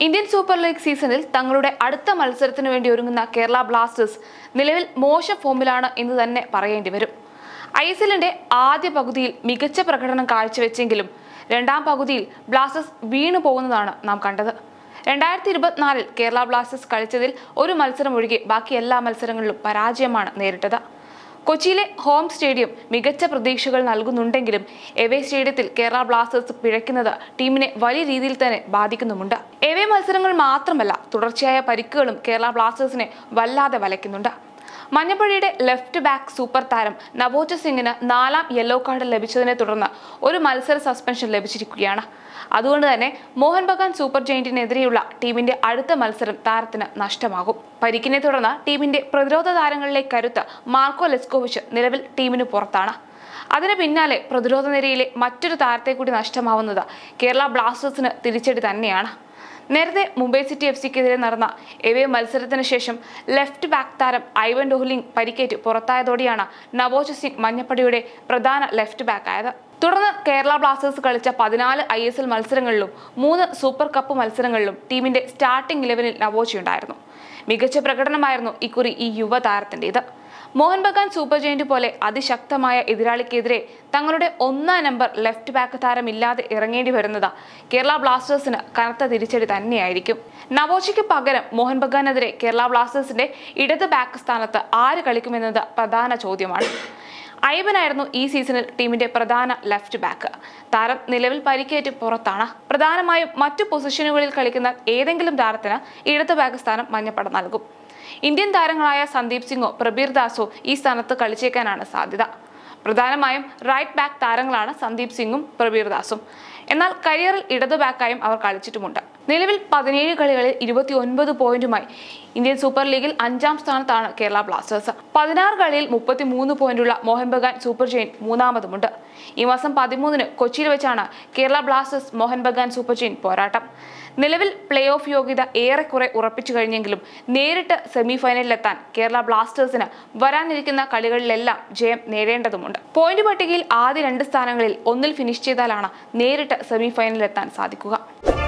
Indian super league സീസണിൽ തങ്ങളുടെ അടുത്ത മത്സരത്തിന് വേണ്ടി ഒരുങ്ങുന്ന കേരള ബ്ലാസ്റ്റേഴ്സ് നിലവിൽ മോശം ഫോമിലാണ് എന്ന് തന്നെ പറയേണ്ടി വരും ഐ എസ് എല്ലിന്റെ ആദ്യ പകുതിയിൽ മികച്ച പ്രകടനം കാഴ്ചവെച്ചെങ്കിലും രണ്ടാം പകുതിയിൽ ബ്ലാസ്റ്റേഴ്സ് വീണു പോകുന്നതാണ് നാം കണ്ടത് രണ്ടായിരത്തി ഇരുപത്തിനാലിൽ കേരള ബ്ലാസ്റ്റേഴ്സ് കളിച്ചതിൽ ഒരു മത്സരം ഒഴികെ ബാക്കി എല്ലാ മത്സരങ്ങളിലും പരാജയമാണ് നേരിട്ടത് കൊച്ചിയിലെ ഹോം സ്റ്റേഡിയം മികച്ച പ്രതീക്ഷകൾ നൽകുന്നുണ്ടെങ്കിലും എവേ സ്റ്റേഡിയത്തിൽ കേരള ബ്ലാസ്റ്റേഴ്സ് പിഴയ്ക്കുന്നത് ടീമിനെ വലിയ രീതിയിൽ തന്നെ ബാധിക്കുന്നുമുണ്ട് എവേ മത്സരങ്ങൾ മാത്രമല്ല തുടർച്ചയായ പരിക്കുകളും കേരള ബ്ലാസ്റ്റേഴ്സിനെ വല്ലാതെ വലയ്ക്കുന്നുണ്ട് മഞ്ഞപ്പള്ളിയുടെ ലെഫ്റ്റ് ബാക്ക് സൂപ്പർ താരം നവോജ സിംഗിന് നാലാം യെല്ലോ കാർഡ് ലഭിച്ചതിനെ തുടർന്ന് ഒരു മത്സര സസ്പെൻഷൻ ലഭിച്ചിരിക്കുകയാണ് അതുകൊണ്ട് തന്നെ മോഹൻ ബഗാൻ സൂപ്പർ ജയിന്റിനെതിരെയുള്ള ടീമിന്റെ അടുത്ത മത്സരം താരത്തിന് നഷ്ടമാകും പരിക്കിനെ തുടർന്ന് ടീമിന്റെ പ്രതിരോധ താരങ്ങളിലെ കരുത്ത് മാർക്കോ ലെസ്കോവിച്ച് നിലവിൽ ടീമിന് പുറത്താണ് അതിന് പിന്നാലെ പ്രതിരോധ നിരയിലെ മറ്റൊരു താരത്തെ കൂടി നഷ്ടമാവുന്നത് കേരള ബ്ലാസ്റ്റേഴ്സിന് തിരിച്ചടി തന്നെയാണ് നേരത്തെ മുംബൈ സിറ്റി എഫ് സിക്കെതിരെ നടന്ന എവേ മത്സരത്തിന് ശേഷം ലെഫ്റ്റ് ബാക്ക് താരം ഐവൻ ഡോഹ്ലിംഗ് പരിക്കേറ്റ് പുറത്തായതോടെയാണ് നവോജ് സിംഗ് മഞ്ഞപ്പടിയുടെ പ്രധാന ലെഫ്റ്റ് ബാക്ക് ആയത് തുടർന്ന് കേരള ബ്ലാസ്റ്റേഴ്സ് കളിച്ച പതിനാല് ഐ എസ് എൽ മത്സരങ്ങളിലും മൂന്ന് സൂപ്പർ കപ്പ് മത്സരങ്ങളിലും ടീമിന്റെ സ്റ്റാർട്ടിംഗ് ഇലവനിൽ നവോജി ഉണ്ടായിരുന്നു മികച്ച പ്രകടനമായിരുന്നു ഇക്കുറി ഈ യുവതാരത്തിൻ്റെത് മോഹൻ ബഗാൻ സൂപ്പർ ജയന്റ് പോലെ അതിശക്തമായ എതിരാളിക്കെതിരെ തങ്ങളുടെ ഒന്നാം നമ്പർ ലെഫ്റ്റ് ബാക്ക് താരമില്ലാതെ ഇറങ്ങേണ്ടി വരുന്നത് കേരള ബ്ലാസ്റ്റേഴ്സിന് കനത്ത തിരിച്ചടി തന്നെയായിരിക്കും നവോജിക്ക് പകരം മോഹൻ ബഗാനെതിരെ കേരള ബ്ലാസ്റ്റേഴ്സിന്റെ ഇടത് ബാക്ക് സ്ഥാനത്ത് ആര് കളിക്കുമെന്നത് പ്രധാന ചോദ്യമാണ് ഐബനായിരുന്നു ഈ സീസണിൽ ടീമിന്റെ പ്രധാന ലെഫ്റ്റ് ബാക്ക് താരം നിലവിൽ പരിക്കേറ്റ് പുറത്താണ് പ്രധാനമായും മറ്റു പൊസിഷനുകളിൽ കളിക്കുന്ന ഏതെങ്കിലും താരത്തിന് ഇടത് ബാക്ക് സ്ഥാനം മഞ്ഞപ്പട നൽകും ഇന്ത്യൻ താരങ്ങളായ സന്ദീപ് സിംഗോ പ്രബീർ ദാസോ ഈ സ്ഥാനത്ത് കളിച്ചേക്കാനാണ് സാധ്യത പ്രധാനമായും റൈറ്റ് ബാക്ക് താരങ്ങളാണ് സന്ദീപ് സിംഗും പ്രബീർ ദാസും എന്നാൽ കരിയറിൽ ഇടതു ബാക്കായും അവർ കളിച്ചിട്ടുമുണ്ട് നിലവിൽ പതിനേഴ് കളികളിൽ ഇരുപത്തി ഒൻപത് പോയിന്റുമായി ഇന്ത്യൻ സൂപ്പർ ലീഗിൽ അഞ്ചാം സ്ഥാനത്താണ് കേരള ബ്ലാസ്റ്റേഴ്സ് പതിനാറ് കളിയിൽ മുപ്പത്തി മൂന്ന് പോയിന്റുള്ള മോഹൻ ബഗാൻ സൂപ്പർ ജെയിൻ മൂന്നാമതുമുണ്ട് ഈ മാസം പതിമൂന്നിന് കൊച്ചിയിൽ വെച്ചാണ് Kerala Blasters Mohun Bagan super giant പോരാട്ടം നിലവിൽ പ്ലേ ഓഫ് യോഗ്യത ഏറെക്കുറെ ഉറപ്പിച്ചു കഴിഞ്ഞെങ്കിലും നേരിട്ട് സെമി ഫൈനലിലെത്താൻ കേരള ബ്ലാസ്റ്റേഴ്സിന് വരാനിരിക്കുന്ന കളികളിലെല്ലാം ജയം നേടേണ്ടതുണ്ട് പോയിന്റ് പട്ടികയിൽ ആദ്യ രണ്ട് സ്ഥാനങ്ങളിൽ ഒന്നിൽ ഫിനിഷ് ചെയ്താലാണ് നേരിട്ട് സെമി ഫൈനലിലെത്താൻ സാധിക്കുക